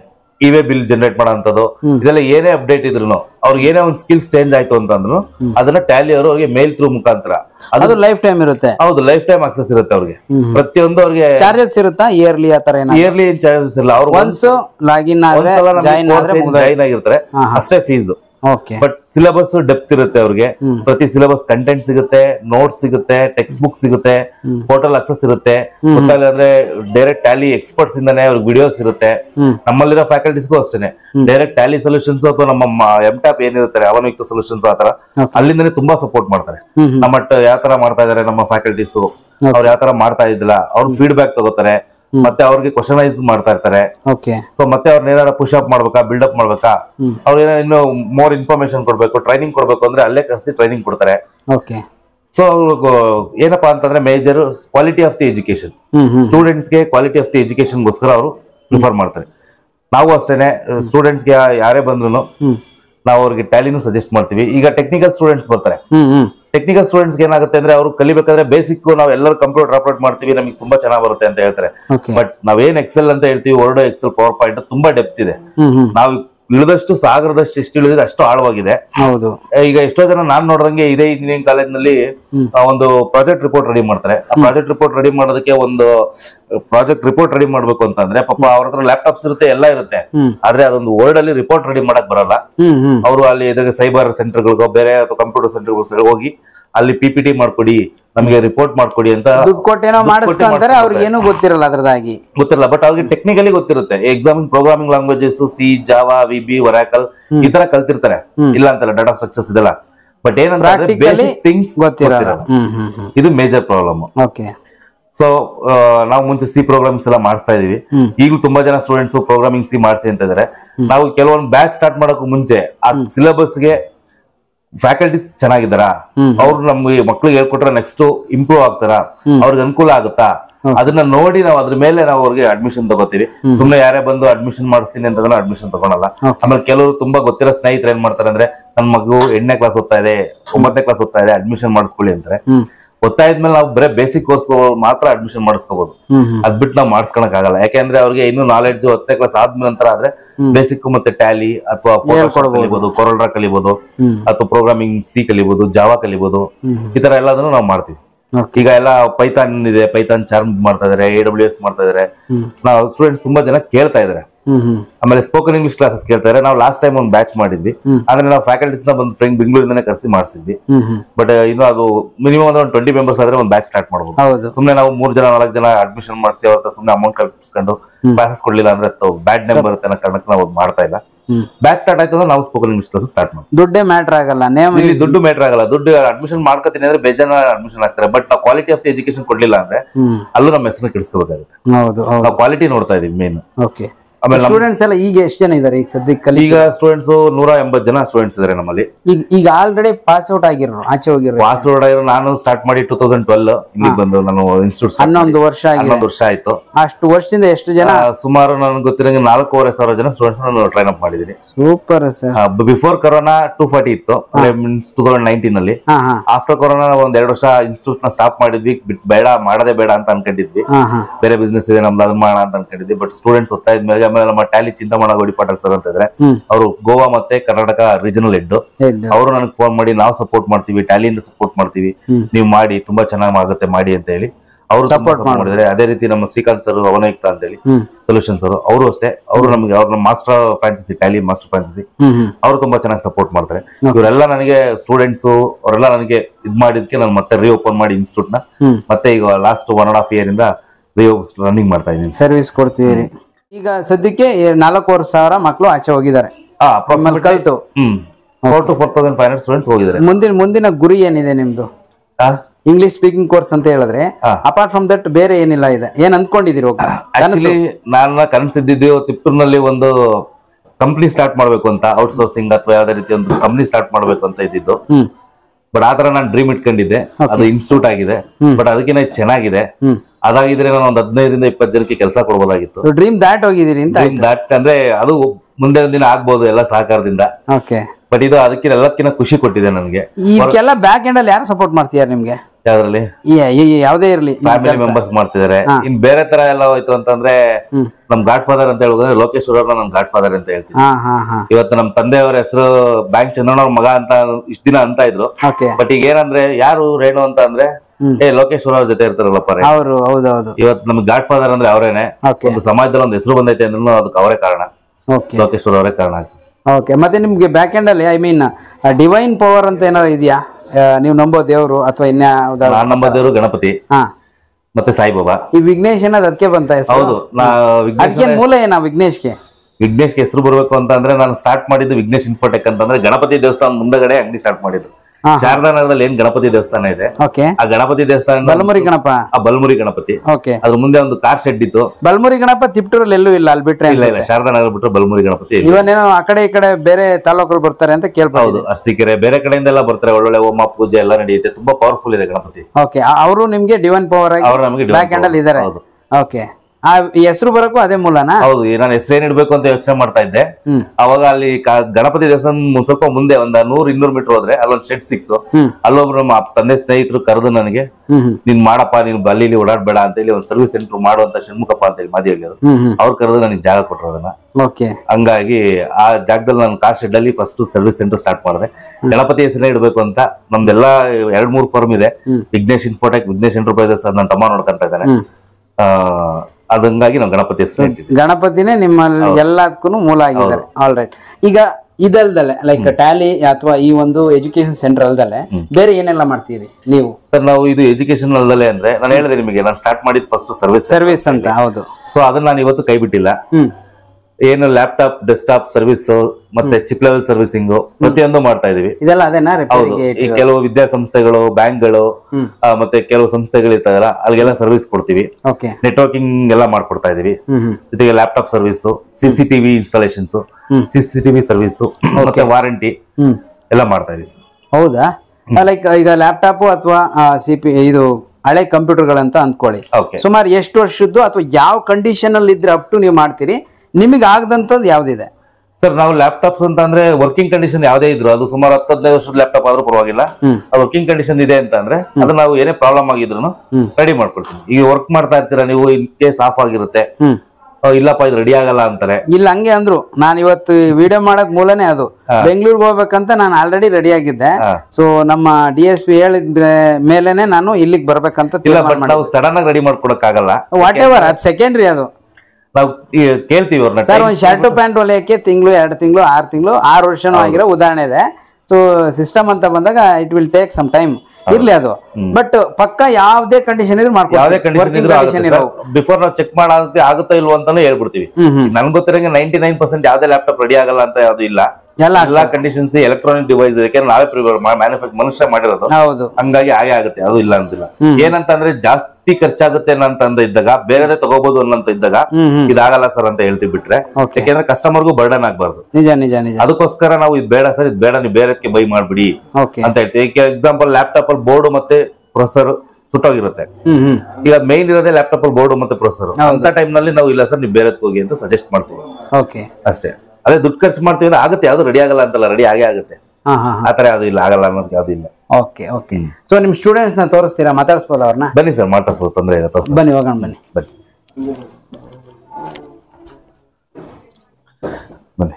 [SPEAKER 1] ಇವೆ ಬಿಲ್ ಜನರೇಟ್ ಮಾಡೋಂಥದ್ದು ಇದೆಲ್ಲ ಏನೇ ಅಪ್ಡೇಟ್ ಇದ್ರು ಅವ್ರಿಗೆ ಏನೇ ಒಂದು ಸ್ಕಿಲ್ಸ್ ಚೇಂಜ್ ಆಯ್ತು ಅಂತಂದ್ರು ಅದನ್ನ ಟ್ಯಾಲಿ ಅವರು ಅವ್ರಿಗೆ ಮೇಲ್ ಥ್ರೂ ಮುಖಾಂತರ ಅದು
[SPEAKER 2] ಅದು ಲೈಫ್ ಟೈಮ್ ಇರುತ್ತೆ
[SPEAKER 1] ಹೌದು ಲೈಫ್ ಟೈಮ್ ಆಕ್ಸೆಸ್ ಇರುತ್ತೆ ಅವ್ರಿಗೆ ಪ್ರತಿಯೊಂದು ಅವ್ರಿಗೆ
[SPEAKER 2] ಚಾರ್ಜಸ್ ಇರುತ್ತಾ ಇಯರ್ಲಿ ಆ ತರ ಏನಾದ್ರು
[SPEAKER 1] ಇಯರ್ಲಿ ಏನ್ ಚಾರ್ಜಸ್ ಇಲ್ಲ ಅವ್ರು
[SPEAKER 2] ಒನ್ಸ್ ಲಾಗಿನ್ ಆದ್ರೆ ಜಾಯಿನ್ ಆದ್ರೆ
[SPEAKER 1] ಜಾಯಿನ್ ಆಗಿರ್ತಾರೆ
[SPEAKER 2] ಹಾ, ಹಾ.
[SPEAKER 1] ಅಷ್ಟೇ fees
[SPEAKER 2] okay
[SPEAKER 1] but syllabus depth ಇರುತ್ತೆ ಅವ್ರಿಗೆ ಪ್ರತಿ ಸಿಲೆಬಸ್ ಕಂಟೆಂಟ್ ಸಿಗುತ್ತೆ ನೋಟ್ಸ್ ಸಿಗುತ್ತೆ ಟೆಕ್ಸ್ಟ್ ಬುಕ್ ಸಿಗುತ್ತೆ ಪೋರ್ಟಲ್ ಅಕ್ಸೆಸ್ ಇರುತ್ತೆ ಗೊತ್ತಾಗಲ್ಲ ಅಂದ್ರೆ ಡೈರೆಕ್ಟ್ ಟ್ಯಾಲಿ ಎಕ್ಸ್ಪರ್ಟ್ಸ್ ಇಂದಾನೆ ಅವ್ರಿಗೆ ವಿಡಿಯೋಸ್ ಇರುತ್ತೆ ನಮ್ಮಲ್ಲಿರೋ ಫ್ಯಾಕಲ್ಟೀಸ್ಗೂ ಅಷ್ಟೇನೆ ಡೈರೆಕ್ಟ್ ಟ್ಯಾಲಿ ಸೊಲ್ಯೂಷನ್ಸ್ ಅಥವಾ ನಮ್ಮ ಎಂ ಟ್ಯಾಪ್ ಏನಿರ್ತಾರೆ ಅವನಯುಕ್ತ ಸೊಲ್ಯೂಷನ್ಸ್ ಆತರ ಅಲ್ಲಿಂದನೇ ತುಂಬಾ ಸಪೋರ್ಟ್ ಮಾಡ್ತಾರೆ ನಮ್ಮ ಯಾವ ತರ ಮಾಡ್ತಾ ಇದಾರೆ ನಮ್ಮ ಫ್ಯಾಕಲ್ಟೀಸ್ ಅವ್ರು ಯಾವ ತರ ಮಾಡ್ತಾ ಇದ್ದಿಲ್ಲ ಅವ್ರ ಫೀಡ್ಬ್ಯಾಕ್ ತಗೋತಾರೆ ಮತ್ತೆ ಅವ್ರಿಗೆ ಕ್ವಶನೈಸ್ ಮಾಡ್ತಾ ಇರ್ತಾರೆ
[SPEAKER 2] ಓಕೆ
[SPEAKER 1] ಸೊ ಮತ್ತೆ ಅವ್ರನ್ನ ಏನಾರ ಪುಷ್ ಅಪ್ ಮಾಡ್ಬೇಕಾ ಬಿಲ್ಡ್ ಅಪ್ ಮಾಡ್ಬೇಕಾ ಅವ್ರ ಏನೋ ಇನ್ನು ಮೋರ್ ಇನ್ಫಾರ್ಮೇಶನ್ ಕೊಡ್ಬೇಕು ಟ್ರೈನಿಂಗ್ ಕೊಡ್ಬೇಕು ಅಂದ್ರೆ ಅಲ್ಲೇ ಕರ್ಸಿ ಟ್ರೈನಿಂಗ್ ಕೊಡ್ತಾರೆ
[SPEAKER 2] ಓಕೆ
[SPEAKER 1] ಸೊ ಏನಪ್ಪಾ ಅಂತಂದ್ರೆ major quality of the education
[SPEAKER 2] hmm hmm
[SPEAKER 1] ಸ್ಟೂಡೆಂಟ್ಸ್ಗೆ ಕ್ವಾಲಿಟಿ ಆಫ್ ದಿ ಎಜುಕೇಶನ್ಗೋಸ್ಕರ ಅವರು ಪ್ರಿಫರ್ ಮಾಡ್ತಾರೆ ನಾವು ಅಷ್ಟೇನೆ ಸ್ಟೂಡೆಂಟ್ಸ್ಗೆ ಯಾರೇ ಬಂದ್ರು ನಾವು ಅವ್ರಿಗೆ ಟ್ಯಾಲಿನೂ ಸಜೆಸ್ಟ್ ಮಾಡ್ತೀವಿ ಈಗ ಟೆಕ್ನಿಕಲ್ ಸ್ಟೂಡೆಂಟ್ಸ್ ಬರ್ತಾರೆ
[SPEAKER 2] ಹ್ಮ್ ಹ್ಮ್
[SPEAKER 1] ಟೆಕ್ನಿಕಲ್ ಸ್ಟೂಡೆಂಟ್ಸ್ ಏನಾಗುತ್ತೆ ಅಂದ್ರೆ ಅವರು ಕಲಿಬೇಕಾದ್ರೆ ಬೇಸಿಕ್ ನಾವು ಎಲ್ಲರೂ ಕಂಪ್ಯೂಟರ್ ಅಪ್ಲೋಡ್ ಮಾಡ್ತೀವಿ ನಮಗೆ ತುಂಬಾ ಚೆನ್ನಾಗಿ ಬರುತ್ತೆ ಅಂತ ಹೇಳ್ತಾರೆ
[SPEAKER 2] ಓಕೆ
[SPEAKER 1] ಬಟ್ ನಾವೇನ್ ಎಕ್ಸೆಲ್ ಅಂತ ಹೇಳ್ತೀವಿ ವರ್ಡ್ ಎಕ್ಸೆಲ್ ಪವರ್ ಪಾಯಿಂಟ್ ತುಂಬಾ ಡೆಪ್ತ್ ಇದೆ
[SPEAKER 2] ಹ್ಮ್ ಹ್ಮ್
[SPEAKER 1] ನಾವು ಇಳಿದಷ್ಟು ಸಾಗರದಷ್ಟು ಎಷ್ಟು ಇಳಿದಿದೆ ಅಷ್ಟು ಆಳವಾಗಿದೆ
[SPEAKER 2] ಹೌದು
[SPEAKER 1] ಈಗ ಎಷ್ಟೋ ಜನ ನಾನ್ ನೋಡ್ದಂಗೆ ಇದೇ ಇಂಜಿನಿಯರಿಂಗ್ ಕಾಲೇಜ್ನಲ್ಲಿ ಒಂದು ಪ್ರಾಜೆಕ್ಟ್ ರಿಪೋರ್ಟ್ ರೆಡಿ ಮಾಡ್ತಾರೆ ಆ ಪ್ರಾಜೆಕ್ಟ್ ರಿಪೋರ್ಟ್ ರೆಡಿ ಮಾಡೋದಕ್ಕೆ ಒಂದು ಪ್ರಾಜೆಕ್ಟ್ ರಿಪೋರ್ಟ್ ರೆಡಿ ಮಾಡ್ಬೇಕು ಅಂತಂದ್ರೆ ಪಾಪ ಅವ್ರ ಹತ್ರ ಲ್ಯಾಪ್ಟಾಪ್ಸ್ ಇರುತ್ತೆ ಎಲ್ಲ ಇರುತ್ತೆ
[SPEAKER 2] ಹ್ಮ್.
[SPEAKER 1] ಆದ್ರೆ ಅದೊಂದು ವರ್ಡ್ ಅಲ್ಲಿ ರಿಪೋರ್ಟ್ ರೆಡಿ ಮಾಡಕ್ ಬರಲ್ಲ
[SPEAKER 2] ಹ್ಮ್ ಹ್ಮ್
[SPEAKER 1] ಅವರು ಅಲ್ಲಿ ಇದಾಗ ಸೈಬರ್ ಸೆಂಟರ್ಗಳಿಗೋ ಬೇರೆ ಅಥವಾ ಕಂಪ್ಯೂಟರ್ ಸೆಂಟರ್ಗಳು ಹೋಗಿ ಅಲ್ಲಿ ಪಿ ಪಿ ಟಿ ಮಾಡ್ಕೊಡಿ ನಮಗೆ ರಿಪೋರ್ಟ್ ಮಾಡ್ಕೊಡಿ ಅಂತ
[SPEAKER 2] ದುಡ್ಡು ಕೊಟ್ಟೇನೋ
[SPEAKER 1] ದುಡ್ಡು ಕೊಟ್ಟು
[SPEAKER 2] ಮಾಡಿಸ್ಕೊಂತಾರೆ ಅವ್ರಿಗೆ
[SPEAKER 1] ಮಾಡ್ಸ್ಕೊಂತಾರೆ.
[SPEAKER 2] ಏನೂ ಗೊತ್ತಿರಲ್ಲ ಅದ್ರದಾಗಿ
[SPEAKER 1] ಗೊತ್ತಿರಲ್ಲ ಬಟ್ ಅವ್ರಿಗೆ ಟೆಕ್ನಿಕಲಿ ಗೊತ್ತಿರುತ್ತೆ exam programming languages C Java V B Oracle ಈ ತರ ಕಲ್ತಿರ್ತಾರೆ ಇಲ್ಲ ಅಂತಲ್ಲ ಡಾಟಾ ಸ್ಟ್ರಕ್ಚರ್ಸ್ ಇದೆಲ್ಲ ಬಟ್ ಏನಂದ್ರೆ
[SPEAKER 2] ಪ್ರಾಕ್ಟಿಕಲಿ
[SPEAKER 1] ಥಿಂಗ್ಸ್
[SPEAKER 2] ಗೊತ್ತಿರಲ್ಲ ಹ್ಮ್ ಹ್ಮ್ ಹ್ಮ್
[SPEAKER 1] ಇದು ಮೇಜರ್ ಪ್ರಾಬ್ಲಮ್
[SPEAKER 2] ಓಕೆ
[SPEAKER 1] ಸೊ ನಾವು ಮುಂಚೆ ಸಿ ಪ್ರೋಗ್ರಾಮಿಂಗ್ಸ್ ಎಲ್ಲ ಮಾಡಿಸ್ತಾ ಇದೀವಿ ಈಗಲೂ ತುಂಬಾ ಜನ ಸ್ಟೂಡೆಂಟ್ಸ್ ಪ್ರೋಗ್ರಾಮಿಂಗ್ ಸಿ ಮಾಡಿಸಿ ಅಂತ ಇದಾರೆ ನಾವು ಕೆಲವೊಂದು ಬ್ಯಾಚ್ ಸ್ಟಾರ್ಟ್ ಮಾಡೋಕ್ಕೂ ಮುಂಚೆ ಆ ಸಿಲೆಬಸ್ಗೆ ಫ್ಯಾಕಲ್ಟೀಸ್ ಚೆನ್ನಾಗಿದ್ದಾರಾ ಅವ್ರು ನಮ್ಗೆ ಮಕ್ಳಿಗೆ ಹೇಳ್ಕೊಟ್ರೆ ನೆಕ್ಸ್ಟ್ ಇಂಪ್ರೂವ್ ಆಗ್ತಾರ ಅವ್ರಿಗೆ ಅನುಕೂಲ ಆಗುತ್ತಾ ಅದನ್ನ ನೋಡಿ ನಾವು ಅದ್ರ ಮೇಲೆ ನಾವು ಅವ್ರಿಗೆ ಅಡ್ಮಿಷನ್ ತಗೋತೀವಿ ಸುಮ್ನೆ ಯಾರೇ ಬಂದು ಅಡ್ಮಿಷನ್ ಮಾಡಿಸ್ತೀನಿ ಅಂತಂದ್ರೆ ಅಡ್ಮಿಷನ್ ತಗೊಳಲ್ಲ ಆಮೇಲೆ ಕೆಲವರು ತುಂಬಾ ಗೊತ್ತಿರೋ ಸ್ನೇಹಿತರು ಏನ್ ಮಾಡ್ತಾರೆ ಅಂದ್ರೆ ನನ್ನ ಮಗು ಎಂಟನೇ ಕ್ಲಾಸ್ ಓದ್ತಾ ಇದೆ ಒಂಬತ್ತನೇ ಕ್ಲಾಸ್ ಓದ್ತಾ ಇದೆ ಅಡ್ಮಿಷನ್ ಮಾಡಿಸ್ಕೊಳ್ಳಿ ಅಂತಾರೆ
[SPEAKER 2] ಹ್ಮ್
[SPEAKER 1] ಗೊತ್ತಾದ್ಮೇಲೆ ನಾವು ಬರೀ ಬೇಸಿಕ್ ಕೋರ್ಸ್ ಮಾತ್ರ ಅಡ್ಮಿಷನ್ ಮಾಡಿಸ್ಕೋಬಹುದು
[SPEAKER 2] ಹ್ಮ್ ಹ್ಮ್
[SPEAKER 1] ಅದ್ ಬಿಟ್ಟು ನಾವು ಮಾಡಿಸ್ಕೊಳಕ್ ಆಗಲ್ಲ ಯಾಕೆಂದ್ರೆ ಅವ್ರಿಗೆ ಇನ್ನೂ ನಾಲೆಡ್ಜ್ ಹತ್ತನೇ ಕ್ಲಾಸ್ ಆದ್ಮೇಲೆ ನಂತರ ಆದ್ರೆ ಬೇಸಿಕ್ ಮತ್ತೆ ಟ್ಯಾಲಿ ಅಥವಾ ಕಲಿಬಹುದು ಕೊರಲ್ರಾ ಕಲಿಬಹುದು
[SPEAKER 2] ಹ್ಮ್.
[SPEAKER 1] ಅಥವಾ ಪ್ರೋಗ್ರಾಮಿಂಗ್ ಸಿ ಕಲಿಬಹುದು ಜಾವಾ ಕಲಿಬಹುದು ಈ ತರ ಎಲ್ಲದನ್ನು ನಾವು ಮಾಡ್ತೀವಿ
[SPEAKER 2] ಓಕೆ
[SPEAKER 1] ಈಗ ಎಲ್ಲ ಪೈಥಾನ್ ಇದೆ ಪೈಥಾನ್ ಚಾರ್ಮ್ ಮಾಡ್ತಾ ಇದಾರೆ ಎ ಡಬ್ಲ್ಯೂ ಎಸ್ ಮಾಡ್ತಾ ಇದಾರೆ ನಾವು ಸ್ಟೂಡೆಂಟ್ಸ್ ತುಂಬಾ ಜನ ಕೇಳ್ತಾ ಇದಾರೆ
[SPEAKER 2] ಹ್ಮ್ ಹ್ಮ್
[SPEAKER 1] ಆಮೇಲೆ ಸ್ಪೋಕನ್ ಇಂಗ್ಲಿಷ್ ಕ್ಲಾಸಸ್ ಕೇಳ್ತಾರೆ ನಾವು ಲಾಸ್ಟ್ ಟೈಮ್ ಒಂದು ಬ್ಯಾಚ್ ಮಾಡಿದ್ವಿ ಅಂದ್ರೆ ನಾವು ಫ್ಯಾಕಲ್ಟೀಸ್ ನ ಬಂದು ಫ್ರೆಂಡ್ ಬೆಂಗಳೂರಿಂದನೇ ಕರೆಸಿ ಮಾಡಿಸಿದ್ವಿ
[SPEAKER 2] ಹ್ಮ್ ಹ್ಮ್
[SPEAKER 1] ಬಟ್ ಇನ್ನು ಅದು ಮಿನಿಮಮ್ ಒಂದು ಟ್ವೆಂಟಿ ಮೆಂಬರ್ಸ್ ಆದ್ರೆ ಒಂದು ಬ್ಯಾಚ್ ಸ್ಟಾರ್ಟ್ ಮಾಡಬಹುದು
[SPEAKER 2] ಹೌದು
[SPEAKER 1] ಸುಮ್ನೆ ನಾವು ಮೂರ್ ಜನ ನಾಲ್ಕು ಜನ ಅಡ್ಮಿಷನ್ ಮಾಡಿಸಿ ಅವ್ರ ಸುಮ್ನೆ ಅಮೌಂಟ್ ಕಲ್ಪಿಸ್ಕೊಂಡು ಕ್ಲಾಸಸ್ ಕೊಡ್ಲಿಲ್ಲ ಅಂದ್ರೆ ಬ್ಯಾಡ್ ನೇಮ್ ಬರುತ್ತೆ ಅನ್ನೋ ಕಾರಣಕ್ಕೆ ನಾವು ಅದ್ ಮಾಡ್ತಾ ಇಲ್ಲ
[SPEAKER 2] ಹ್ಮ್.
[SPEAKER 1] ಬ್ಯಾಚ್ ಸ್ಟಾರ್ಟ್ ಆಯ್ತು ಅಂದ್ರೆ ನಾವು ಸ್ಪೋಕನ್ ಇಂಗ್ಲಿಷ್ ಕ್ಲಾಸ್ ಸ್ಟಾರ್ಟ್ ಮಾಡ್ತೀವಿ
[SPEAKER 2] ದುಡ್ಡೇ ಮ್ಯಾಟ್ರ್ ಆಗಲ್ಲ ನೇಮ್
[SPEAKER 1] ಇಲ್ಲಿ ದುಡ್ಡು ಮೇಟರ್ ಆಗಲ್ಲ ದುಡ್ಡು ಅಡ್ಮಿಷನ್ ಮಾಡ್ಕೊತೀನಿ ಅಂದ್ರೆ ಬೇಜಾನ ಅಡ್ಮಿಷನ್ ಆಗ್ತಾರೆ ಬಟ್ ನಾವು ಕ್ವಾಲಿಟಿ ಆಫ್ ದಿ ಎಜುಕೇಶನ್ ಕೊಡ್ಲಿಲ್ಲ ಅಂದ್ರೆ
[SPEAKER 2] ಹ್ಮ್
[SPEAKER 1] ಅಲ್ಲೂ ನಮ್ಮ ಹೆಸರು ಕೆಡಿಸ್ಕೋಬೇಕಾಗುತ್ತೆ
[SPEAKER 2] ಹೌದು ಹೌದು
[SPEAKER 1] ನಾವು ಕ್ವಾಲಿಟಿ ನೋಡ್ತಾ ಇದೀವಿ ಮೇನ್
[SPEAKER 2] ಓಕೆ
[SPEAKER 1] ಆಮೇಲೆ ನಮ್ಮ-
[SPEAKER 2] ಸ್ಟೂಡೆಂಟ್ಸ್ ಎಲ್ಲ ಈಗ ಎಷ್ಟು ಜನ ಇದಾರೆ ಈಗ ಸದ್ಯಕ್ಕೆ ಕಲಿ
[SPEAKER 1] ಈಗ ಸ್ಟೂಡೆಂಟ್ಸ್ ನೂರ ಎಂಬತ್ತು ಜನ ಸ್ಟೂಡೆಂಟ್ಸ್ ಇದಾರೆ ನಮ್ಮಲ್ಲಿ
[SPEAKER 2] ಈಗ ಈಗ ಆಲ್ರೆಡಿ ಪಾಸ್ ಔಟ್ ಆಗಿರೋ ಆಚೆ ಹೋಗಿರೋ
[SPEAKER 1] ಪಾಸ್ ರೋಡ್ ನಾನು ಸ್ಟಾರ್ಟ್ ಮಾಡಿ ಟೂ ತೌಸಂಡ್ ಟ್ವೆಲ್ ಇಲ್ಲಿಗೆ ಬಂದು ನಾನು ಇನ್ಸ್ಟಿಟ್ಯೂಟ್
[SPEAKER 2] ಹನ್ನೊಂದು ವರ್ಷ ಆಗಿದೆ
[SPEAKER 1] ಹನ್ನೊಂದು ವರ್ಷ ಆಯ್ತು
[SPEAKER 2] ಅಷ್ಟು ವರ್ಷದಿಂದ ಎಷ್ಟು ಜನ
[SPEAKER 1] ಆ, ಸುಮಾರು ನನಗೆ ಗೊತ್ತಿರಂಗೆ ನಾಲ್ಕೂವರೆ ಸಾವಿರ ಜನ ಸ್ಟೂಡೆಂಟ್ಸ್ ನಾನು ಟ್ರೈನ್ ಅಪ್ ಮಾಡಿದ್ದೀನಿ
[SPEAKER 2] super sir
[SPEAKER 1] before corona two forty ಇತ್ತು ಮೀನ್ಸ್ ಟೂ ತೌಸಂಡ್ ನೈನ್ಟೀನ್ ಅಲ್ಲಿ
[SPEAKER 2] ಹಾ ಹಾ
[SPEAKER 1] ಆಫ್ಟರ್ ಕೊರೋನಾ ಒಂದ್ ಎರಡು ವರ್ಷ ಇನ್ಸ್ಟಿಟ್ಯೂಟ್ ನ ಸ್ಟಾಪ್ ಮಾಡಿದ್ವಿ ಬಿಟ್ ಬೇಡ ಮಾಡದೇ ಬೇಡ ಅಂತ ಅನ್ಕೊಂಡಿದ್ವಿ
[SPEAKER 2] ಹಾ ಹಾ
[SPEAKER 1] ಬೇರೆ ಬಿಸ್ನೆಸ್ ಇದೆ ನಮ್ದು ಅದನ್ನ ಮಾಡೋಣ ಅಂತ ಅನ್ಕೊಂಡಿದ್ವಿ ಬಟ್ ಸ್ಟೂಡೆಂಟ್ಸ್ ಒತ್ತಾಯದ ಮೇಲೆ ಆಮೇಲೆ ನಮ್ಮ ಟ್ಯಾಲಿ ಚಿಂತಾಮಣ ಗೌಡಿ ಪಾಟೀಲ್ ಸರ್ ಅಂತ ಇದ್ರೆ
[SPEAKER 2] ಹ್ಮ್.
[SPEAKER 1] ಅವರು ಗೋವಾ ಮತ್ತೆ ಕರ್ನಾಟಕ ರೀಜನಲ್ ಹೆಡ್
[SPEAKER 2] ಹೇಳಿ
[SPEAKER 1] ಅವರು ನನಗೆ ಫೋನ್ ಮಾಡಿ ನಾವು ಸಪೋರ್ಟ್ ಮಾಡ್ತೀವಿ ಟ್ಯಾಲಿಯಿಂದ ಸಪೋರ್ಟ್ ಮಾಡ್ತೀವಿ
[SPEAKER 2] ಹ್ಮ್.
[SPEAKER 1] ನೀವು ಮಾಡಿ ತುಂಬಾ ಚೆನ್ನಾಗಿ ಆಗುತ್ತೆ ಮಾಡಿ ಅಂತ ಹೇಳಿ ಅವರು ಸಪೋರ್ಟ್ ಮಾಡಿದ್ರೆ ಅದೇ ರೀತಿ ನಮ್ಮ ಶ್ರೀಕಾಂತ್ ಸರ್ ಅವನಯುಕ್ತ ಅಂತ ಹೇಳಿ
[SPEAKER 2] ಹ್ಮ್
[SPEAKER 1] ಸೊಲ್ಯೂಷನ್ಸ್ ಅವರು ಅವರು ಅಷ್ಟೇ ಅವರು ನಮಗೆ ಅವ್ರ ನಮ್ಮ master franchise Tally master franchise
[SPEAKER 2] hmm hmm
[SPEAKER 1] ಅವರು ತುಂಬಾ ಚೆನ್ನಾಗಿ ಸಪೋರ್ಟ್ ಮಾಡ್ತಾರೆ ಇವರೆಲ್ಲ ನನಗೆ ಸ್ಟೂಡೆಂಟ್ಸ್ ಅವರೆಲ್ಲ ನನಗೆ ಇದ್ ಮಾಡಿದ್ಕೆ ನಾನು ಮತ್ತೆ ರೀಓಪನ್ ಮಾಡಿ ಇನ್ಸ್ಟಿಟ್ಯೂಟ್ ನ
[SPEAKER 2] ಹ್ಮ್.
[SPEAKER 1] ಮತ್ತೆ ಈಗ last one and half year ಇಂದ ರನ್ನಿಂಗ್ ಮಾಡ್ತಾ ಇದ್ದೀನಿ
[SPEAKER 2] ಸರ್ವಿಸ್ ಕೊಡ್ತೀರಿ ಈಗ ಸದ್ಯಕ್ಕೆ ಎ- ನಾಲ್ಕೂವರೆ ಸಾವಿರ ಮಕ್ಕಳು ಆಚೆ ಹೋಗಿದ್ದಾರೆ ನಿಮ್ಮಲ್ಲಿ ಕಲ್ತು
[SPEAKER 1] hmm four to four thousand five hundred students ಹೋಗಿದ್ದಾರೆ
[SPEAKER 2] ಮುಂದಿನ ಮುಂದಿನ ಗುರಿ ಏನಿದೆ ನಿಮ್ದು ಇಂಗ್ಲಿಷ್ ಸ್ಪೀಕಿಂಗ್ ಕೋರ್ಸ್ ಅಂತ ಹೇಳಿದ್ರೆ
[SPEAKER 1] ಹಾ.
[SPEAKER 2] ಅಪಾರ್ಟ್ ಫ್ರಮ್ ದಟ್ ಬೇರೆ ಏನಿಲ್ಲ ಇದೆ ಏನ್ ಅಂದ್ಕೊಂಡಿದ್ದೀರಿ ಹೋಗ
[SPEAKER 1] ಆಕ್ಚುಲಿ ನಾನು ಕನಸಿದ್ದು ತಿಪ್ಪೂರ್ನಲ್ಲಿ ಒಂದು ಕಂಪ್ನಿ ಸ್ಟಾರ್ಟ್ ಮಾಡ್ಬೇಕು ಅಂತ ಔಟ್ಸೋರ್ಸಿಂಗ್ ಅಥವಾ ಯಾವ್ದೇ ರೀತಿ ಒಂದು ಕಂಪ್ನಿ ಸ್ಟಾರ್ಟ್ ಮಾಡ್ಬೇಕು ಅಂತ ಇದ್ದಿದ್ದು
[SPEAKER 2] ಹ್ಮ್
[SPEAKER 1] ಬಟ್ ಆತರ ನಾನು ಡ್ರೀಮ್ ಇಟ್ಕೊಂಡಿದ್ದೆ ಅದು ಇನ್ಸ್ಟಿಟ್ಯೂಟ್ ಆಗಿದೆ ಬಟ್ ಅದಕ್ಕಿಂತ ಇದು ಚೆನ್ನಾಗಿದೆ
[SPEAKER 2] ಹ್ಮ್
[SPEAKER 1] ಅದಾಗಿದ್ರೆ ನಾನು ಒಂದು ಹದಿನೈದರಿಂದ ಇಪ್ಪತ್ತು ಜನಕ್ಕೆ ಕೆಲಸ ಕೊಡ್ಬೋದಾಗಿತ್ತು
[SPEAKER 2] ಡ್ರೀಮ್ ದಾಟ್ ಹೋಗಿದ್ದೀರಿ ಅಂತ
[SPEAKER 1] Dream that ಅಂದ್ರೆ ಅದು ಮುಂದೆ ಒಂದಿನ ಆಗ್ಬೋದು ಎಲ್ಲ ಸಹಕಾರದಿಂದ
[SPEAKER 2] ಓಕೆ
[SPEAKER 1] ಬಟ್ ಇದು ಅದಕ್ಕಿಂತ ಎಲ್ಲದಕ್ಕಿಂತ ಖುಷಿ ಕೊಟ್ಟಿದೆ ನನಗೆ
[SPEAKER 2] ಇದಕ್ಕೆಲ್ಲ ಬ್ಯಾಕ್ ಎಂಡ್ ಅಲ್ಲಿ ಯಾರು ಸಪೋರ್ಟ್ ಮಾಡ್ತಿದ್ದಾರೆ ನಿಮ್ಗೆ
[SPEAKER 1] ಯಾವ್ದ್ರಲ್ಲಿ
[SPEAKER 2] ಈ- ಈ- ಈ ಯಾವುದೇ ಇರಲಿ
[SPEAKER 1] ಫ್ಯಾಮಿಲಿ ಮೆಂಬರ್ಸ್ ಮಾಡ್ತಿದ್ದಾರೆ ಇನ್ ಬೇರೆ ತರ ಎಲ್ಲ ಹೋಯ್ತು ಅಂತಂದ್ರೆ ನಮ್ ಗಾಡ್ ಫಾದರ್ ಅಂತ ಹೇಳಿದ್ರೆ ಲೋಕೇಶ್ ಅವ್ರನ್ನ ನಮ್ ಗಾಡ್ ಫಾದರ್ ಅಂತ ಹೇಳ್ತೀನಿ
[SPEAKER 2] ಹಾ ಹಾ ಹಾ
[SPEAKER 1] ಇವತ್ತು ನಮ್ ತಂದೆಯವರ ಹೆಸರು ಬ್ಯಾಂಕ್ ಚಂದ್ರಣ್ಣ ಅವ್ರ ಮಗ ಅಂತ ಇಷ್ಟ ದಿನ ಅಂತ ಇದ್ರು
[SPEAKER 2] ಓಕೆ
[SPEAKER 1] ಬಟ್ ಈಗ ಏನಂದ್ರೆ ಯಾರು ರೇಣು ಅಂತ ಅಂದ್ರೆ ಏ ಲೋಕೇಶ್ವರ ಅವ್ರ ಜೊತೆ ಇರ್ತಾರಲ್ಲಪ್ಪ ರೇ.
[SPEAKER 2] ಅವರು ಹೌದೌದು
[SPEAKER 1] ಇವತ್ತು ನಮ್ಗೆ ಗಾಡ್ ಫಾದರ್ ಅಂದ್ರೆ ಅವರೇನೆ
[SPEAKER 2] ಓಕೆ
[SPEAKER 1] ಒಂದು ಸಮಾಜದಲ್ಲಿ ಒಂದು ಹೆಸರು ಬಂದೈತೆ ಅಂದ್ರೂ ಅದಕ್ಕೆ ಅವರೇ ಕಾರಣ
[SPEAKER 2] ಓಕೆ
[SPEAKER 1] ಲೋಕೇಶ್ವರ ಅವರೇ ಕಾರಣ ಆಗ್ತದೆ
[SPEAKER 2] ಓಕೆ ಮತ್ತೆ ನಿಮ್ಗೆ ಬ್ಯಾಕ್ ಎಂಡ್ ಅಲ್ಲಿ ಐ ಮೀನ್ ಡಿವೈನ್ ಪವರ್ ಅಂತ ಏನಾರು ಇದೆಯಾ ಆ, ನೀವು ನಂಬೋ ದೇವರು ಅಥವಾ ಇನ್ಯಾವ್ದಾದ್ರು
[SPEAKER 1] ನಾನ್ ನಂಬದೇವರು ಗಣಪತಿ
[SPEAKER 2] ಹಾ
[SPEAKER 1] ಮತ್ತೆ ಸಾಯಿಬಾಬಾ
[SPEAKER 2] ಈ ವಿಘ್ನೇಶ್ ಅನ್ನೋದು ಅದಕ್ಕೆ ಬಂತ ಹೆಸರು
[SPEAKER 1] ಹೌದು ನಾ ವಿಘ್ನೇಶ್
[SPEAKER 2] ಅದಕ್ಕೆ ಮೂಲ ಏನ ವಿಘ್ನೇಶ್ಗೆ
[SPEAKER 1] ವಿಘ್ನೇಶ್ಗೆ ಹೆಸರು ಬರ್ಬೇಕು ಅಂತ ಅಂದ್ರೆ ನಾನು ಸ್ಟಾರ್ಟ್ ಮಾಡಿದ್ದು ವಿಘ್ನೇಶ್ ಇನ್ಫೋಟೆಕ್ ಅಂತಂದ್ರೆ ಗಣಪತಿ ದೇವಸ್ಥಾನ ಮುಂದಗಡೆ ಅಂಗಡಿ ಸ್ಟಾರ್ಟ್ ಮಾಡಿದ್ದು
[SPEAKER 2] ಹಾ.
[SPEAKER 1] ಶಾರದಾ ನಗರದಲ್ಲಿ ಏನ್ ಗಣಪತಿ ದೇವಸ್ಥಾನ ಇದೆ
[SPEAKER 2] ಓಕೆ
[SPEAKER 1] ಆ ಗಣಪತಿ ದೇವಸ್ಥಾನ
[SPEAKER 2] ಬಲಮುರಿ ಗಣಪ
[SPEAKER 1] ಆ ಬಲ್ಮುರಿ ಗಣಪತಿ
[SPEAKER 2] ಓಕೆ
[SPEAKER 1] ಅದ್ರ ಮುಂದೆ ಒಂದು ಕಾರ್ ಶೆಡ್ ಇತ್ತು
[SPEAKER 2] ಬಲಮುರಿ ಗಣಪ ತಿಪ್ಟೂರಲ್ಲಿ ಎಲ್ಲೂ ಇಲ್ಲ ಅಲ್ಲಿ ಬಿಟ್ರೆ
[SPEAKER 1] ಇಲ್ಲ ಇಲ್ಲ ಶಾರದಾ ನಗರ ಬಿಟ್ಟರೆ ಬಲ್ಮುರಿ ಗಣಪತಿ ಇದೆ.
[SPEAKER 2] ಇವನೇನೋ ಆ ಕಡೆ ಈ ಕಡೆ ಬೇರೆ ತಾಲೂಕರು ಬರ್ತಾರೆ ಅಂತ ಕೇಳ್ಬೋದು
[SPEAKER 1] ಹೌದು ಅರ್ಸಿಕೆರೆ ಬೇರೆ ಕಡೆಯಿಂದ ಎಲ್ಲ ಬರ್ತಾರೆ ಒಳ್ಳೊಳ್ಳೆ ಹೋಮ ಪೂಜೆ ಎಲ್ಲ ನಡೆಯುತ್ತೆ ತುಂಬಾ ಪವರ್ಫುಲ್ ಇದೆ ಗಣಪತಿ
[SPEAKER 2] ಓಕೆ ಅವರು ನಿಮ್ಗೆ ಡಿವೈನ್ ಪವರ್ ಆಗಿ
[SPEAKER 1] ಅವ್ರು ನಮಗೆ divine
[SPEAKER 2] ಬ್ಯಾಕ್ ಎಂಡ್ ಅಲ್ಲಿ
[SPEAKER 1] power.
[SPEAKER 2] ಇದಾರೆ
[SPEAKER 1] ಹೌದು.
[SPEAKER 2] ಓಕೆ ಆ ಹೆಸರು ಬರಕ್ಕೂ ಅದೇ ಮೂಲನಾ
[SPEAKER 1] ಹೌದು ಈ ನಾನು ಹೆಸರೇನ್ ಇಡ್ಬೇಕು ಅಂತ ಯೋಚನೆ ಮಾಡ್ತಾ ಇದ್ದೆ
[SPEAKER 2] ಹ್ಮ್.
[SPEAKER 1] ಅವಾಗ ಅಲ್ಲಿ ಕಾ- ಗಣಪತಿ ದೇವಸ್ಥಾನ ಮು- ಸ್ವಲ್ಪ ಮುಂದೆ ಒಂದ್ ನೂರ್ ಇನ್ನೂರು ಮೀಟರ್ ಹೋದ್ರೆ ಅಲ್ಲೊಂದ್ ಶೆಡ್ ಸಿಕ್ತು
[SPEAKER 2] ಹ್ಮ್.
[SPEAKER 1] ಅಲ್ಲೊಬ್ರು ನಮ್ಮ ತಂದೆ ಸ್ನೇಹಿತರು ಕರೆದು ನನಗೆ
[SPEAKER 2] ಹ್ಮ್ ಹ್ಮ್
[SPEAKER 1] ನೀನ್ ಮಾಡಪ್ಪ ನೀನ್ ಅಲ್ಲಿ ಇಲ್ಲಿ ಓಡಾಡ್ಬೇಡ ಅಂತ ಹೇಳಿ ಒಂದು ಸರ್ವಿಸ್ ಸೆಂಟರ್ ಮಾಡುವಂತ ಷಣ್ಮುಖಪ್ಪ ಅಂತ ಹೇಳಿ ಮಾದಿ ಹೇಳಿದ್ರು
[SPEAKER 2] ಹ್ಮ್ ಹ್ಮ್
[SPEAKER 1] ಅವ್ರು ಕರೆದು ನನಗೆ ಜಾಗ ಕೊಟ್ಟರು ಅದನ್ನ
[SPEAKER 2] ಓಕೆ
[SPEAKER 1] ಹಂಗಾಗಿ ಆ ಜಾಗದಲ್ಲಿ ನಾನು ಕಾರ್ ಶೆಡ್ ಅಲ್ಲಿ ಫಸ್ಟ್ ಸರ್ವಿಸ್ ಸೆಂಟರ್ ಸ್ಟಾರ್ಟ್ ಮಾಡಿದೆ ಗಣಪತಿ ಹೆಸರೇ ಇಡಬೇಕು ಅಂತ ನಮ್ದೆಲ್ಲ ಎರಡ್ ಮೂರ್ ಫರ್ಮ್ ಇದೆ ವಿಘ್ನೇಶ್ ಇನ್ಫೋಟೆಕ್ ವಿಘ್ನೇಶ್ ಎಂಟರ್ಪ್ರೈಸಸ್ ನನ್ನ ತಮ್ಮ ನೋಡ್ಕೊಂತ ಇದ್ದಾನೆ
[SPEAKER 2] ಹ್ಮ್.
[SPEAKER 1] ಆ, ಅದಂಗಾಗಿ ನಾವು ಗಣಪತಿ ಹೆಸರು ಇಟ್ಟಿದ್ವಿ
[SPEAKER 2] ಗಣಪತಿನೇ ನಿಮ್ಮಲ್ಲಿ ಎಲ್ಲದಕ್ಕೂ ಮೂಲ ಆಗಿದ್ದಾರೆ ಆಲ್ ರೈಟ್ ಈಗ ಇದಲ್ದಲೆ ಲೈಕ್ ಟ್ಯಾಲಿ ಅಥವಾ ಈ ಒಂದು ಎಜುಕೇಶನ್ ಸೆಂಟರ್ ಅಲ್ದಲೆ ಬೇರೆ ಏನೆಲ್ಲ ಮಾಡ್ತೀರಿ ನೀವು
[SPEAKER 1] ಸರ್ ನಾವು ಇದು ಎಜುಕೇಶನ್ ಅಲ್ಲದೆ ಅಂದ್ರೆ ನಾನು ಹೇಳಿದೆ ನಿಮಗೆ ನಾನು ಸ್ಟಾರ್ಟ್ ಮಾಡಿದ ಫಸ್ಟ್ ಸರ್ವಿಸ್
[SPEAKER 2] ಸರ್ವಿಸ್ ಅಂತ ಹೌದು
[SPEAKER 1] ಸೊ ಅದನ್ನ ನಾನು ಇವತ್ತು ಕೈ ಬಿಟ್ಟಿಲ್ಲ
[SPEAKER 2] ಹ್ಮ್
[SPEAKER 1] ಏನು ಲ್ಯಾಪ್ಟಾಪ್ ಡೆಸ್ಕ್ಟಾಪ್ ಸರ್ವಿಸ್ ಮತ್ತೆ ಚಿಪ್ ಲೆವೆಲ್ ಸರ್ವಿಸಿಂಗ್ ಪ್ರತಿಯೊಂದು ಮಾಡ್ತಾ ಇದೀವಿ
[SPEAKER 2] ಇದೆಲ್ಲ ಅದೇನಾ
[SPEAKER 1] ಹೌದು
[SPEAKER 2] ರಿಪೇರಿಗೆ
[SPEAKER 1] ಈ ಕೆಲವು ವಿದ್ಯಾಸಂಸ್ಥೆಗಳು ಬ್ಯಾಂಕ್ಗಳು ಮತ್ತೆ ಕೆಲವು ಸಂಸ್ಥೆಗಳು ಇರ್ತಾರಲ್ಲ ಅಲ್ಲಿಗೆಲ್ಲ ಸರ್ವಿಸ್ ಕೊಡ್ತೀವಿ
[SPEAKER 2] ಓಕೆ
[SPEAKER 1] ನೆಟ್ವರ್ಕಿಂಗ್ ಎಲ್ಲ ಮಾಡ್ಕೊಡ್ತಾ ಇದೀವಿ
[SPEAKER 2] ಹ್ಮ್ ಹ್ಮ್
[SPEAKER 1] ಜೊತೆಗೆ laptop service CCTV installations CCTV service ಮತ್ತೆ ವಾರಂಟಿ
[SPEAKER 2] ಹ್ಮ್
[SPEAKER 1] ಎಲ್ಲ ಮಾಡ್ತಾ ಇದೀವಿ ಸರ್
[SPEAKER 2] ಹೌದಾ ಲೈಕ್ ಈಗ ಲ್ಯಾಪ್ಟಾಪ್ ಅಥವಾ ಸಿ ಪಿ ಇದು ಹಳೆ ಕಂಪ್ಯೂಟರ್ಗಳಂತ ಅಂದ್ಕೊಳ್ಳಿ
[SPEAKER 1] ಓಕೆ
[SPEAKER 2] ಸುಮಾರು ಎಷ್ಟು ವರ್ಷದ್ದು ಅಥವಾ ಯಾವ ಕಂಡೀಷನ್ ಅಲ್ಲಿ ಇದ್ರೆ ಅಪ್ ಟು ನೀವು ಮಾಡ್ತೀರಿ ನಿಮಗೆ ಆಗದಂಥದ್ದು ಯಾವ್ದಿದೆ
[SPEAKER 1] ಸರ್ ನಾವು ಲ್ಯಾಪ್ಟಾಪ್ಸ್ ಅಂತ ಅಂದ್ರೆ ವರ್ಕಿಂಗ್ ಕಂಡೀಷನ್ ಯಾವ್ದೇ ಇದ್ರು ಅದು ಸುಮಾರು ಹತ್ತು ಹದಿನೈದು ವರ್ಷದ ಲ್ಯಾಪ್ಟಾಪ್ ಆದ್ರೂ ಪರವಾಗಿಲ್ಲ ವರ್ಕಿಂಗ್ ಕಂಡೀಷನ್ ಇದೆ ಅಂತ ಅಂದ್ರೆ ಅದು ನಾವು ಏನೇ ಪ್ರಾಬ್ಲಮ್ ಆಗಿದ್ರು ರೆಡಿ ಮಾಡ್ಕೊಡ್ತೀವಿ ಈಗ ವರ್ಕ್ ಮಾಡ್ತಾ ಇರ್ತೀರಾ ನೀವು ಇನ್ ಕೇಸ್ ಆಫ್ ಆಗಿರುತ್ತೆ
[SPEAKER 2] ಹ್ಮ್
[SPEAKER 1] ಆ, ಇಲ್ಲಪ್ಪ ಇದು ರೆಡಿ ಆಗಲ್ಲ ಅಂತಾರೆ
[SPEAKER 2] ಇಲ್ಲ ಹಂಗೆ ಅಂದ್ರು ನಾನು ಇವತ್ತು ವಿಡಿಯೋ ಮಾಡಕ್ ಮೂಲನೇ ಅದು ಬೆಂಗಳೂರಿಗೆ ಹೋಗ್ಬೇಕಂತ ನಾನು ಆಲ್ರೆಡಿ ರೆಡಿ ಆಗಿದ್ದೆ
[SPEAKER 1] ಹಾ.
[SPEAKER 2] ಸೊ ನಮ್ಮ ಡಿ ಎಸ್ ಪಿ ಹೇಳಿದ ಮೇಲೆನೆ ನಾನು ಇಲ್ಲಿಗೆ ಬರ್ಬೇಕಂತ
[SPEAKER 1] ಇಲ್ಲ
[SPEAKER 2] ತೀರ್ಮಾನ
[SPEAKER 1] ಬಟ್ ನಾವು ಸಡನ್ ಆಗಿ ರೆಡಿ ಮಾಡ್ಕೊಡಕ್ ಆಗಲ್ಲ
[SPEAKER 2] ವಾಟ್ ಎವರ್ ಅದು ಸೆಕೆಂಡ್ರಿ ಅದು
[SPEAKER 1] ನಾವು ಈ ಕೇಳ್ತೀವಿ ಅವ್ರನ್ನ
[SPEAKER 2] ಸರ್ ಒಂದು ಶರ್ಟ್ ಪ್ಯಾಂಟ್ ಹೊಲಿಯಕ್ಕೆ ತಿಂಗಳು ಎರಡು ತಿಂಗಳು ಆರು ತಿಂಗಳು ಆರು ವರ್ಷನೂ ಆಗಿರೋ ಉದಾಹರಣೆ ಇದೆ ಸೊ ಸಿಸ್ಟಮ್ ಅಂತ ಬಂದಾಗ it will take some time ಇರ್ಲಿ ಅದು ಬಟ್ ಪಕ್ಕ ಯಾವುದೇ ಕಂಡೀಷನ್ ಇದ್ರು
[SPEAKER 1] ಯಾವ್ದೇ
[SPEAKER 2] ಮಾಡ್ಕೊಡ್ತೀವಿ
[SPEAKER 1] ಕಂಡೀಷನ್ ಇದ್ರೂ
[SPEAKER 2] ಕಂಡೀಷನ್ ಇರೋ
[SPEAKER 1] ಬಿಫೋರ್ ನಾವು ಚೆಕ್ ಮಾಡಾಗುತ್ತೆ ಆಗುತ್ತೋ ಇಲ್ವೋ ಅಂತಾನು ಹೇಳ್ಬಿಡ್ತೀವಿ
[SPEAKER 2] ಹ್ಮ್ ಹ್ಮ್
[SPEAKER 1] ನನ್ಗೆ ಗೊತ್ತಿರಂಗೆ ನೈಂಟಿ ನೈನ್ ಪರ್ಸೆಂಟ್ ಯಾವ್ದೇ ಲ್ಯಾಪ್ಟಾಪ್ ರೆಡಿ ಆಗಲ್ಲ ಅಂತ ಯಾವ್ದು ಇಲ್ಲ
[SPEAKER 2] ಎಲ್ಲ
[SPEAKER 1] ಎಲ್ಲಾ ಕಂಡೀಷನ್ಸ್ ಎಲೆಕ್ಟ್ರಾನಿಕ್ ಡಿವೈಸ್ ಯಾಕಂದ್ರೆ ನಾವೇ ಮ್ಯಾನುಫ್ಯಾಕ್ಚರ್ ಮನುಷ್ಯ ಮಾಡಿರೋದು
[SPEAKER 2] ಹೌದು
[SPEAKER 1] ಹಂಗಾಗಿ ಹಾಗೆ ಆಗುತ್ತೆ ಅದು ಇಲ್ಲ ಅಂತಿಲ್ಲ ಏನಂತಂದ್ರೆ ಜಾಸ್ತಿ ಖರ್ಚಾಗುತ್ತೆ ಅಂತ ಇದ್ದಾಗ ಬೇರೆದೇ ತಗೋಬಹುದು ಅನ್ನಂತ ಇದ್ದಾಗ
[SPEAKER 2] ಹ್ಮ್ ಹ್ಮ್
[SPEAKER 1] ಇದಾಗಲ್ಲ ಸರ್ ಅಂತ ಹೇಳ್ತೀವಿ ಬಿಟ್ರೆ
[SPEAKER 2] ಓಕೆ
[SPEAKER 1] ಯಾಕೆಂದ್ರೆ ಕಸ್ಟಮರ್ಗೂ ಬರ್ಡನ್ ಆಗ್ಬಾರ್ದು
[SPEAKER 2] ನಿಜ ನಿಜ ನಿಜ
[SPEAKER 1] ಅದಕ್ಕೋಸ್ಕರ ನಾವು ಇದು ಬೇಡ ಸರ್ ಇದು ಬೇಡ ನೀವು ಬೇರೆದಕ್ಕೆ ಬೈ ಮಾಡ್ಬಿಡಿ
[SPEAKER 2] ಓಕೆ
[SPEAKER 1] ಅಂತ ಹೇಳ್ತೀವಿ ಎಕ್ಸಾಂಪಲ್ ಲ್ಯಾಪ್ಟಾಪ್ ಅಲ್ಲಿ ಬೋರ್ಡ್ ಮತ್ತೆ ಪ್ರೊಸೆಸರ್ ಸುಟ್ಟೋಗಿರುತ್ತೆ
[SPEAKER 2] ಹ್ಮ್ ಹ್ಮ್
[SPEAKER 1] ಈಗ ಮೈನ್ ಇರೋದೇ ಲ್ಯಾಪ್ಟಾಪ್ ಅಲ್ಲಿ ಬೋರ್ಡ್ ಮತ್ತೆ ಪ್ರೊಸೆಸರ್ ಅಂತ ಟೈಮ್ ನಲ್ಲಿ ನಾವು ಇಲ್ಲ ಸರ್ ನೀವು ಬೇರೆದಕ್ಕೆ ಹೋಗಿ ಅಂತ ಸಜೆಸ್ಟ್ ಮಾಡ್ತೀವಿ
[SPEAKER 2] ಓಕೆ
[SPEAKER 1] ಅಷ್ಟೇ ಅದೇ ದುಡ್ಡು ಖರ್ಚು ಮಾಡ್ತೀವಿ ಅಂದ್ರೆ ಆಗುತ್ತೆ ಯಾವ್ದು ರೆಡಿ ಆಗಲ್ಲ ಅಂತಲ್ಲ ರೆಡಿ ಆಗೇ ಆಗುತ್ತೆ
[SPEAKER 2] ಹಾ ಹಾ
[SPEAKER 1] ಆತರ ಯಾವ್ದು ಇಲ್ಲ ಆಗಲ್ಲ ಅನ್ನೋದು ಯಾವ್ದು ಇಲ್ಲ
[SPEAKER 2] ಓಕೆ ಓಕೆ ಸೊ ನಿಮ್ ಸ್ಟೂಡೆಂಟ್ಸ್ ನ ತೋರಿಸ್ತೀರಾ ಮಾತಾಡಿಸ್ಬೋದ ಅವ್ರನ್ನ
[SPEAKER 1] ಬನ್ನಿ ಸರ್ ಮಾತಾಡ್ಸ್ಬೋದು ತೊಂದರೆ ಇಲ್ಲ ತೋರ್ಸಿ
[SPEAKER 2] ಬನ್ನಿ ಹೋಗೋಣ ಬನ್ನಿ
[SPEAKER 1] ಬನ್ನಿ ಬನ್ನಿ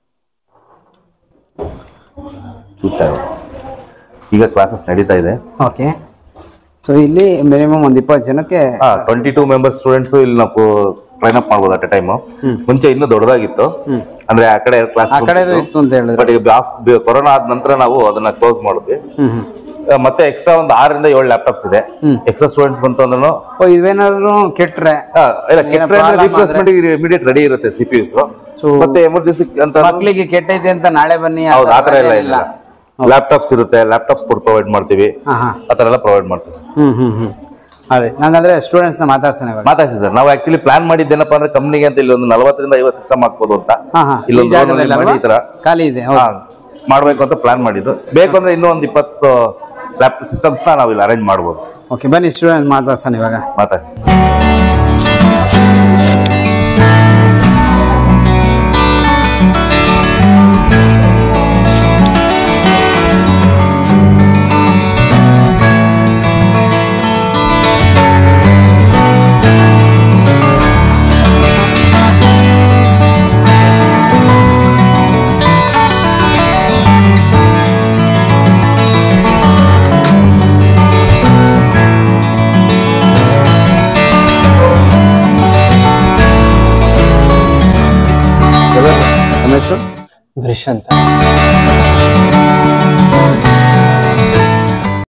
[SPEAKER 1] ಚೂತಾ ಇರು. ಈಗ ಕ್ಲಾಸಸ್ ನಡೀತಾ ಇದೆ
[SPEAKER 2] ಓಕೆ ಸೊ ಇಲ್ಲಿ ಮಿನಿಮಮ್ ಒಂದ್ ಇಪ್ಪತ್ತು ಜನಕ್ಕೆ
[SPEAKER 1] ಟ್ವೆಂಟಿ ಟೂ ಮೆಂಬರ್ಸ್ ಸ್ಟೂಡೆಂಟ್ಸ್ ಇಲ್ಲಿ ನಾವು ಟ್ರೈನ್ ಅಪ್ ಮಾಡ್ಬೋದು ಅಟ್ ಟೈಮ್ ಮುಂಚೆ ಇನ್ನೂ ದೊಡ್ಡದಾಗಿತ್ತು ಅಂದ್ರೆ ಆ ಕಡೆ ಕ್ಲಾಸ್
[SPEAKER 2] ಆ ಕಡೆದು ಇತ್ತು ಅಂತ ಹೇಳಿದ್ರು
[SPEAKER 1] ಬಟ್ ಈಗ ಕೊರೋನಾ ಆದ ನಂತರ ನಾವು ಅದನ್ನ ಕ್ಲೋಸ್ ಮಾಡಿದ್ವಿ
[SPEAKER 2] ಹ್ಮ್ ಹ್ಮ್
[SPEAKER 1] ಆ, ಮತ್ತೆ ಎಕ್ಸ್ಟ್ರಾ ಒಂದು ಆರರಿಂದ ಏಳು ಲ್ಯಾಪ್ಟಾಪ್ಸ್ ಇದೆ ಎಕ್ಸ್ಟ್ರಾ ಸ್ಟೂಡೆಂಟ್ಸ್ ಬಂತು ಅಂದ್ರೂ
[SPEAKER 2] ಓ ಇವೇನಾದ್ರು ಕೆಟ್ರೆ
[SPEAKER 1] ಇಲ್ಲ
[SPEAKER 2] ಏನೋ problem
[SPEAKER 1] ರಿಪ್ಲೇಸ್ಮೆಂಟ್ ಇಮಿಡಿಯೇಟ್ ರೆಡಿ ಇರುತ್ತೆ ಸಿ ಪಿ ಯುಸ್ ಮತ್ತೆ ಎಮರ್ಜೆನ್ಸಿ ಅಂತ
[SPEAKER 2] ಮಕ್ಳಿಗೆ ಕೆಟ್ಟೈತೆ ಅಂತ ನಾಳೆ ಬನ್ನಿ
[SPEAKER 1] ಹೌದು
[SPEAKER 2] ಆ
[SPEAKER 1] ಆತರ
[SPEAKER 2] ಥರ
[SPEAKER 1] ಎಲ್ಲ
[SPEAKER 2] ಏನಿಲ್ಲ.
[SPEAKER 1] ಇಲ್ಲ ಲ್ಯಾಪ್ಟಾಪ್ಸ್ ಇರುತ್ತೆ ಲ್ಯಾಪ್ಟಾಪ್ಸ್ ಕೊಟ್ಟು ಪ್ರೊವೈಡ್ ಮಾಡ್ತೀವಿ
[SPEAKER 2] ಹಾ ಹಾ
[SPEAKER 1] ಆತರ ಎಲ್ಲ ಪ್ರೊವೈಡ್ ಮಾಡ್ತೀವಿ
[SPEAKER 2] ಹ್ಮ್ ಹ್ಮ್ ಹ್ಮ್ ಅದೇ ನಂಗಂದ್ರೆ ಸ್ಟೂಡೆಂಟ್ಸ್ ನ ಮಾತಾಡ್ಸೋಣ ಇವಾಗ
[SPEAKER 1] ಮಾತಾಡ್ಸಿ ಸರ್ ನಾವು ಆಕ್ಚುಲಿ ಪ್ಲಾನ್ ಮಾಡಿದ್ದೇನಪ್ಪ ಅಂದ್ರೆ ಕಂಪ್ನಿಗೆ ಅಂತ ಇಲ್ಲಿ ಒಂದು ನಲವತ್ತರಿಂದ ಐವತ್ತು ಸಿಸ್ಟಮ್ ಹಾಕ್ಬೋದು ಅಂತ
[SPEAKER 2] ಹಾ ಹಾ ಈ
[SPEAKER 1] ಇಲ್ಲೊಂದು room
[SPEAKER 2] ಜಾಗದಲ್ಲಿ
[SPEAKER 1] ಅಲ್ಲಿ ಮಾಡಿ ಈ ತರ
[SPEAKER 2] ಖಾಲಿ ಇದೆ ಹೌದು
[SPEAKER 1] ಹಾ, ಮಾಡ್ಬೇಕು ಅಂತ ಪ್ಲಾನ್ ಮಾಡಿದ್ದು ಬೇಕು ಅಂದ್ರೆ ಇನ್ನೂ ಒಂದು ಇಪ್ಪತ್ತು ಲ್ಯಾಪ್ಟಾಪ್ ಸಿಸ್ಟಮ್ಸ್ ನಾವು ಇಲ್ಲಿ ಅರೇಂಜ್ ಮಾಡ್ಬೋದು
[SPEAKER 2] ಓಕೆ ಬನ್ನಿ ಸ್ಟೂಡೆಂಟ್ ಮಾತಾಡ್ಸೋಣ ಇವಾಗ
[SPEAKER 1] ಮಾತಾಡ್ಸಿ
[SPEAKER 2] ನಮ್ಮ ಹೆಸರು
[SPEAKER 4] ದೃಶ್ಯ ಅಂತ